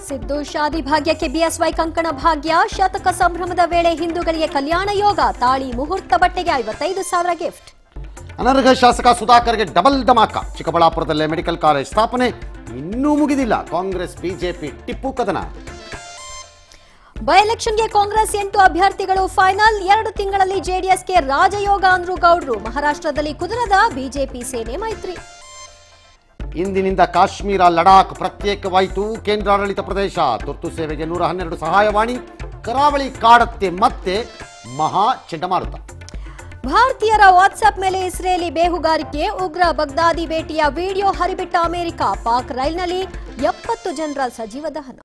ಸಿದ್ದು ಶಾದಿ ಭಾಗ್ಯಕ್ಕೆ BSY ಕಂಕಣ ಭಾಗ್ಯ ಶತಕ ಸಂಭ್ರಮದ ವೇಳೆ ಹಿಂದೂಗಳಿಗೆ ಕಲ್ಯಾಣ ಯೋಗ ತಾಳಿ ಮುಹೂರ್ತ ಬಟ್ಟೆಗೆ ಐವತ್ತೈದು ಸಾವಿರ ಗಿಫ್ಟ್ ಅನರ್ಹ ಶಾಸಕ ಸುಧಾಕರ್ಗೆ ಡಬಲ್ ಧಮಾಕ ಚಿಕ್ಕಬಳ್ಳಾಪುರದಲ್ಲೇ ಮೆಡಿಕಲ್ ಕಾಲೇಜ್ ಸ್ಥಾಪನೆ ಇನ್ನೂ ಮುಗಿದಿಲ್ಲ ಕಾಂಗ್ರೆಸ್ ಬಿಜೆಪಿ ಟಿಪ್ಪು ಕದನ ಬೈ ಎಲೆಕ್ಷನ್ಗೆ ಕಾಂಗ್ರೆಸ್ ಎಂಟು ಅಭ್ಯರ್ಥಿಗಳು ಫೈನಲ್ ಎರಡು ತಿಂಗಳಲ್ಲಿ ಜೆಡಿಎಸ್ಗೆ ರಾಜಯೋಗ ಅಂದ್ರು ಗೌಡ್ರು ಮಹಾರಾಷ್ಟ್ರದಲ್ಲಿ ಕುದುರದ ಬಿಜೆಪಿ ಸೇನೆ ಮೈತ್ರಿ ಇಂದಿನಿಂದ ಕಾಶ್ಮೀರ ಲಡಾಖ್ ಪ್ರತ್ಯೇಕವಾಯಿತು ಕೇಂದ್ರಾಡಳಿತ ಪ್ರದೇಶ ತುರ್ತು ಸೇವೆಗೆ ನೂರ ಹನ್ನೆರಡು ಸಹಾಯವಾಣಿ ಕರಾವಳಿ ಕಾಡತ್ತೆ ಮತ್ತೆ ಮಹಾ ಚಂಡಮಾರುತ ಭಾರತೀಯರ ವಾಟ್ಸ್ಆಪ್ ಮೇಲೆ ಇಸ್ರೇಲಿ ಬೇಹುಗಾರಿಕೆ ಉಗ್ರ ಬಗ್ದಾದಿ ಭೇಟಿಯ ವಿಡಿಯೋ ಹರಿಬಿಟ್ಟ ಅಮೆರಿಕ ಪಾಕ್ ರೈಲ್ನಲ್ಲಿ ಎಪ್ಪತ್ತು ಜನರ ಸಜೀವ ದಹನ